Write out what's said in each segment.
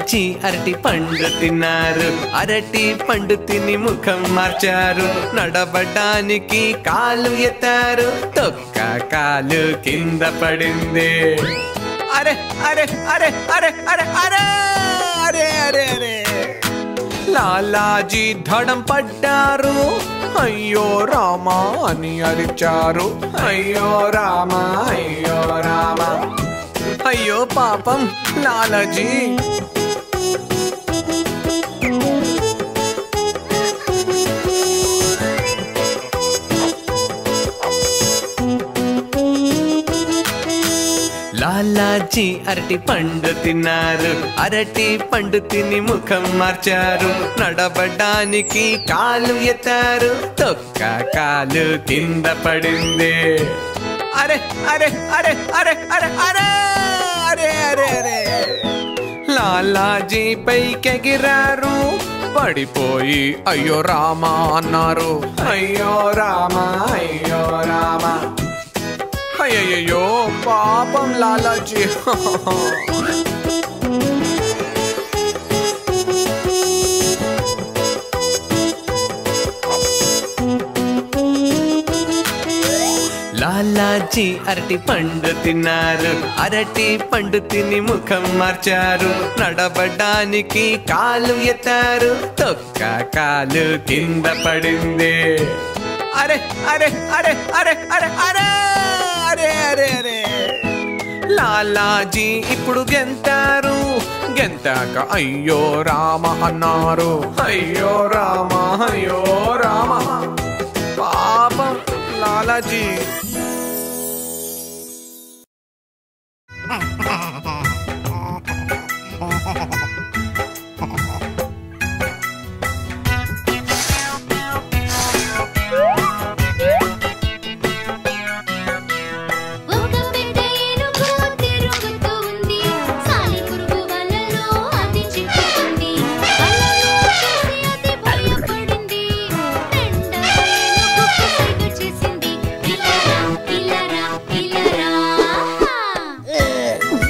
లాలాజీ అరటి పండు తిన్నారు అరటి పండు తిని ముఖం మార్చారు నడవడానికి కాలు ఎత్తారు తొక్క కాలు కింద పడింది అరే అరే అరే అరే అరే అరే అరే అరే అరే లాలాజీ ధడం పడ్డారు అయ్యో రామా అని అరిచారు అయ్యో రామా అయ్యో రామా అయ్యో పాపం లాలాజీ లాలాజీ అరటి పండు తిన్నారు అరటి పండు తిని ముఖం మార్చారు నడవడానికి కాలు ఎత్తారు తొక్క కాలు కింద పడింది అరే అరే అరే అరే అరే అరే అరే అరే అరే లాలాజీ పైకెగిరారు పడిపోయి అయ్యో రామా అన్నారు అయ్యో రామా అయ్యో రామా అయ్యయ్యో పాపం లాలాజీ లాలాజీ అరటి పండు తిన్నారు అరటి పండు తిని ముఖం మార్చారు నడవడానికి కాలు ఎత్తారు తొక్క కాలు కింద పడింది అరే అరే అరే అరే అరే అరే అరే అరే అరే లాలాజీ ఇప్పుడు గెంతారు గెంతాక అయ్యో రామ అన్నారు అయ్యో రామ అయ్యో రామ పాపం లాలాజీ ఒక పెద్ద ఏనుగు తిరుగుతూ ఉంది సాలెపురుగు వలలో అది చిక్కుకుంది వలలో చూసి అది భయపడింది రెండవ ఏనుగుకు సైగ చేసింది ఇలారా ఇలారా ఇలారా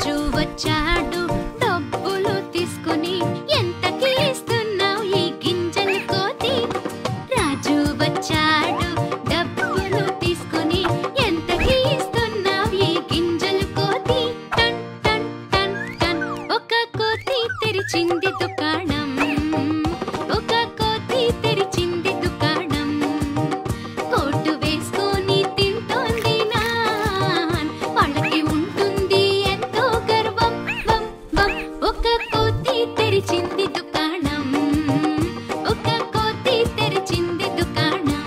రాజు వచ్చాడు డబ్బులు తీసుకుని ఎంతకి ఇస్తున్నావు ఈ గింజలు కోతి రాజు వచ్చాడు డబ్బులు తీసుకుని ఎంతకి ఇస్తున్నావు ఈ గింజలు కోతి టన్ టన్ టన్ టన్ ఒక కోతి తెరిచింది దుకాణం ఒక కోతి తెరిచింది దుకాణం కోటు వేసుకొని తింటోంది నాన్ వాళ్ళకి ఉంటుంది ఎంతో గర్వం వం వం ఒక కోతి తెరిచింది దుకాణం ఒక కోతి తెరిచింది దుకాణం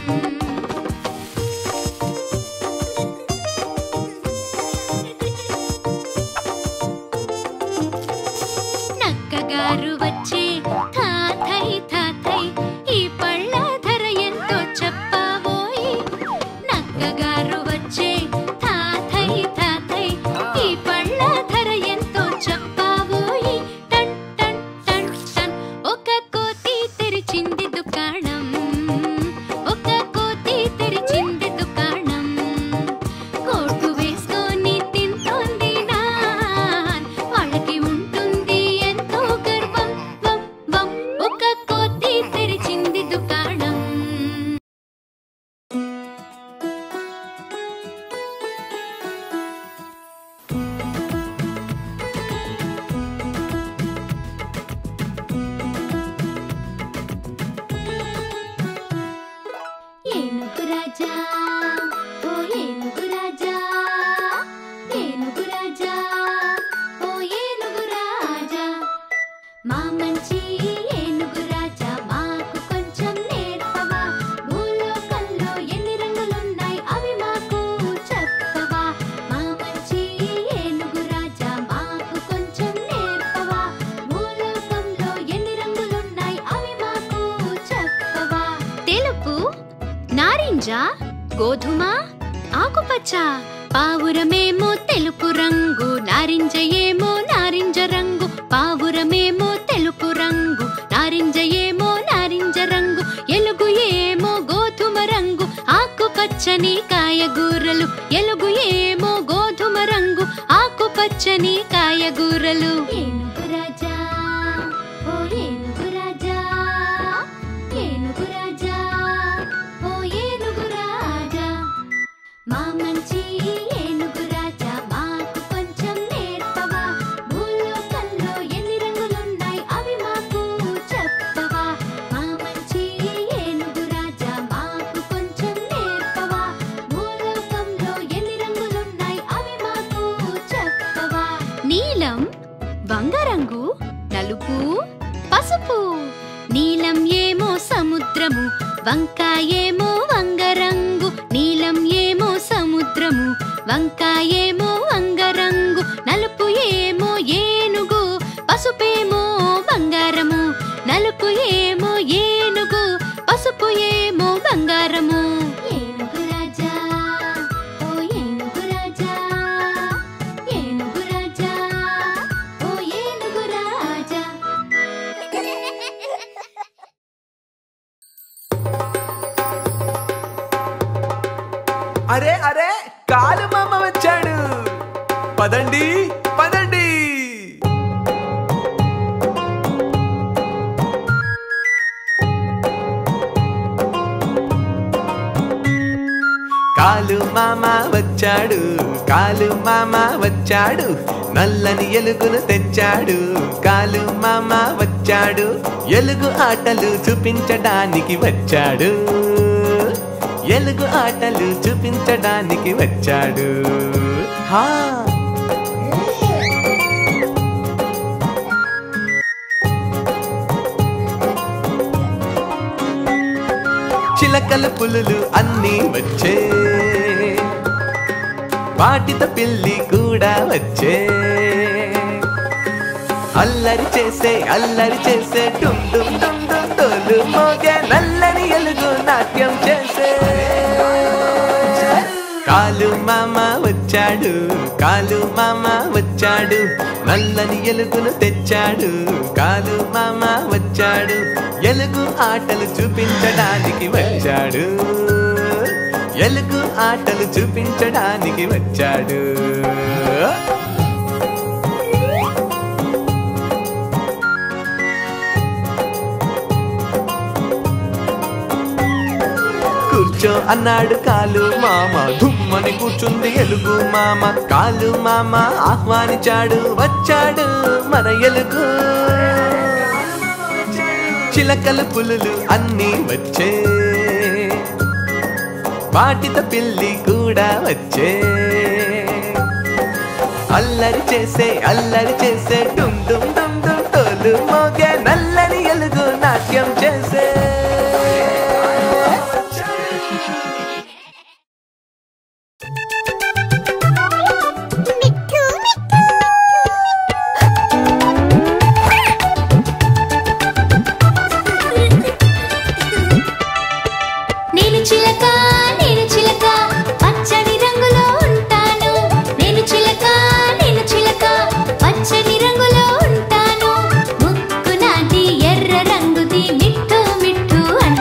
నక్కగారు వచ్చే తాతై తాతై ఈ పళ్ళ ధర ఎంతో చెప్పబోయి నక్కగారు వచ్చే తాతై తాతై ఈ పళ్ళ ధర ఎంతో చెప్పబోయి టన్ టన్ టన్ టన్ ఒక కోతి తెరిచింది దుకాణం ఒక కోతి తెరిచింది దుకాణం కోటు వేసుకొని తింటోంది నాన్ వాళ్ళకి ఉంటుంది ఎంతో గర్వం వం వం ఒక కోతి తెరిచింది దుకాణం ఏనుగు రాజా ఓ ఏనుగు రాజా ఏనుగు రాజా ఓ ఏనుగు రాజా మా మంచి ఏనుగు రాజా మాకు కొంచెం నేర్పవా భూలోకంలో ఎన్ని రంగులున్నాయి అవి మాకు చెప్పవా మా మంచి ఏనుగు రాజా మాకు కొంచెం నేర్పవా భూలోకంలో ఎన్ని రంగులున్నాయి అవి మాకు చెప్పవా తెలుపు నారింజ గోధుమ ఆకుపచ్చ పావురమేమో తెలుపు రంగు నారింజ ఏమో నారింజ రంగు పావురమేమో తెలుపు రంగు నారింజ ఏమో నారింజ రంగు ఎలుగు ఏమో గోధుమ రంగు ఆకుపచ్చని కాయగూరలు ఎలుగు ఏమో గోధుమ రంగు ఆకుపచ్చని కాయగూరలు ఏనుగు రాజా ఓ ఏనుగు రాజా ఏనుగు రాజా ఓ ఏనుగు రాజా మా మంచి ఏనుగు రాజా మాకు కొంచెం నేర్పవా భూలోకంలో ఎన్ని రంగులున్నాయి అవి మాకు చెప్పవా మా మంచి ఏనుగు రాజా మాకు కొంచెం నేర్పవా భూలోకంలో ఎన్ని రంగులున్నాయి అవి మాకు చెప్పవా నీలం బంగారంగు నలుపు పసుపు నీలం ఏమో సముద్రము వంకాయేమో వంగరంగు నీలం ఏమో సముద్రము వంకాయేమో వంగరంగు నలుపు ఏమో ఏనుగు పసుపేమో బంగారము నలుపు ఏమో ఏనుగు పసుపు ఏమో బంగారము ఏనుగు రాజా ఓ ఏనుగు రాజా ఏనుగు రాజా ఓ ఏనుగు రాజా అరే అరే కాలు మామ వచ్చాడు పదండి పదండి కాలు మామ వచ్చాడు కాలు మామ వచ్చాడు నల్లని ఎలుగును తెచ్చాడు కాలు మామ వచ్చాడు ఎలుగు ఆటలు చూపించడానికి వచ్చాడు ఎలుగు ఆటలు చూపించడానికి వచ్చాడు హా చిలకల పులులు అన్నీ వచ్చే వాటితో పిల్లి కూడా వచ్చే అల్లరి చేసే అల్లరి చేసే డుమ్ డుమ్ డుమ్ డుమ్ తోలు మోగే నల్లని ఎలుగు నాట్యం చేసే కాలు మామ వచ్చాడు కాలు మామ వచ్చాడు నల్లని ఎలుగును తెచ్చాడు కాలు మామ వచ్చాడు ఎలుగు ఆటలు చూపించడానికి వచ్చాడు ఎలుగు ఆటలు చూపించడానికి వచ్చాడు నిల్చో అన్నాడు కాలు మామ దుమ్మని కూర్చుంది ఎలుగు మామ కాలు మామ ఆహ్వానించాడు వచ్చాడు మన ఎలుగు చిలకలు పులులు అన్నీ వచ్చే వాటితో పిల్లి కూడా వచ్చే అల్లరి చేసే అల్లరి చేసే డుమ్ డుమ్ డుమ్ డుమ్ తోలు మోగే నల్లని ఎలుగు నాట్యం చేసే నేను చిలక నేను చిలక పచ్చని రంగులో ఉంటాను నేను చిలక నేను చిలక పచ్చని రంగులో ఉంటాను ముక్కు నాది ఎర్ర రంగుది మిట్టు మిట్టు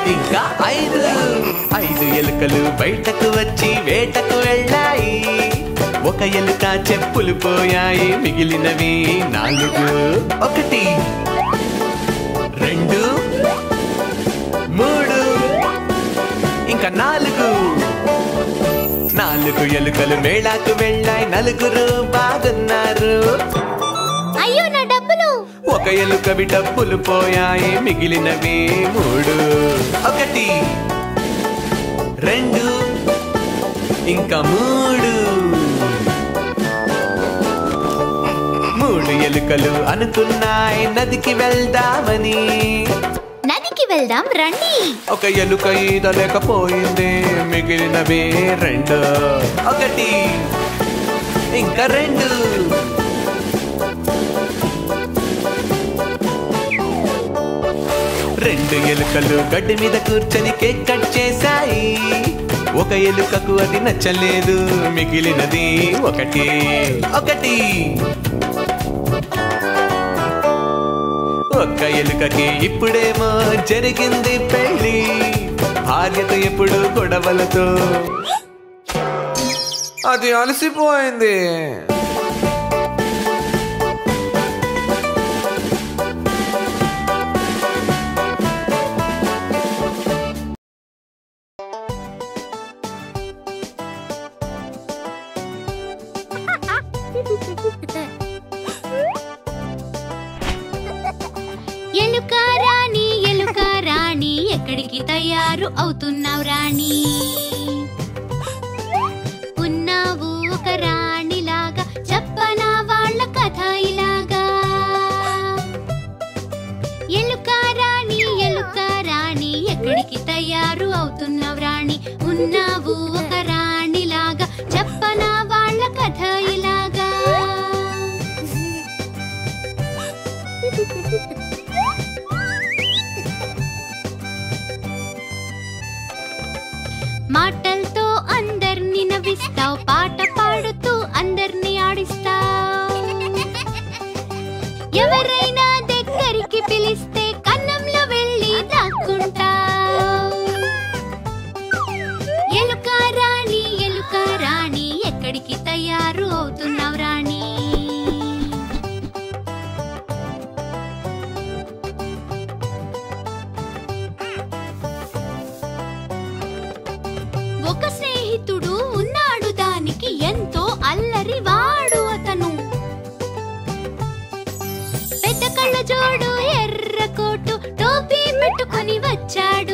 ఇంకా ఐదు ఐదు ఎలుకలు బయటకు వచ్చి వేటకు వెళ్ళాయి ఒక ఎలుక చెప్పులు పోయాయి మిగిలినవి నాలుగు ఒకటి రెండు మూడు ఇంకా నాలుగు నాలుగు ఎలుకలు మేళాకు వెళ్ళాయి నలుగురు బాగున్నారు అయ్యో నా డబ్బులు ఒక ఎలుకవి డబ్బులు పోయాయి మిగిలినవి మూడు ఒకటి రెండు ఇంకా మూడు మూడు ఎలుకలు అనుకున్నాయి నదికి వెళ్దామని నదికి వెళ్దాం రండి ఒక ఎలుక ఈత లేకపోయింది మిగిలినవి రెండు ఒకటి ఇంకా రెండు రెండు ఎలుకలు గడ్డి మీద కూర్చొని కేక్ కట్ చేశాయి ఒక ఎలుకకు అది నచ్చలేదు మిగిలినది ఒకటి ఒకటి ఒక్క ఎలుకకి ఇప్పుడేమో జరిగింది పెళ్ళి భార్యతో ఎప్పుడు గొడవలతో అది అలసిపోయింది ఎలుక రాణి ఎలుక రాణి ఎక్కడికి తయారు అవుతున్నావు రాణి ఉన్నావు ఒక రాణిలాగా చెప్పనా వాళ్ళ కథ ఇలాగా ఎలుక రాణి ఎలుక రాణి ఎక్కడికి తయారు అవుతున్నావు రాణి ఉన్నావు ఒక రాణిలాగా చెప్పనా వాళ్ళ కథ ఇలాగా మాటలతో అందర్ని నవ్విస్తావు పాట పాడుతూ అందర్ని ఆడిస్తావు ఎవరైనా దగ్గరికి పిలిస్తే కన్నంలో వెళ్ళి దాక్కుంటావు ఎలుక రాణి ఎలుక రాణి ఎక్కడికి తయారు అవుతున్నావు రాణి ఒక స్నేహితుడు ఉన్నాడు దానికి ఎంతో అల్లరి వాడు అతను పెద్ద కళ్ళ జోడు ఎర్ర కోటు టోపీ పెట్టుకొని వచ్చాడు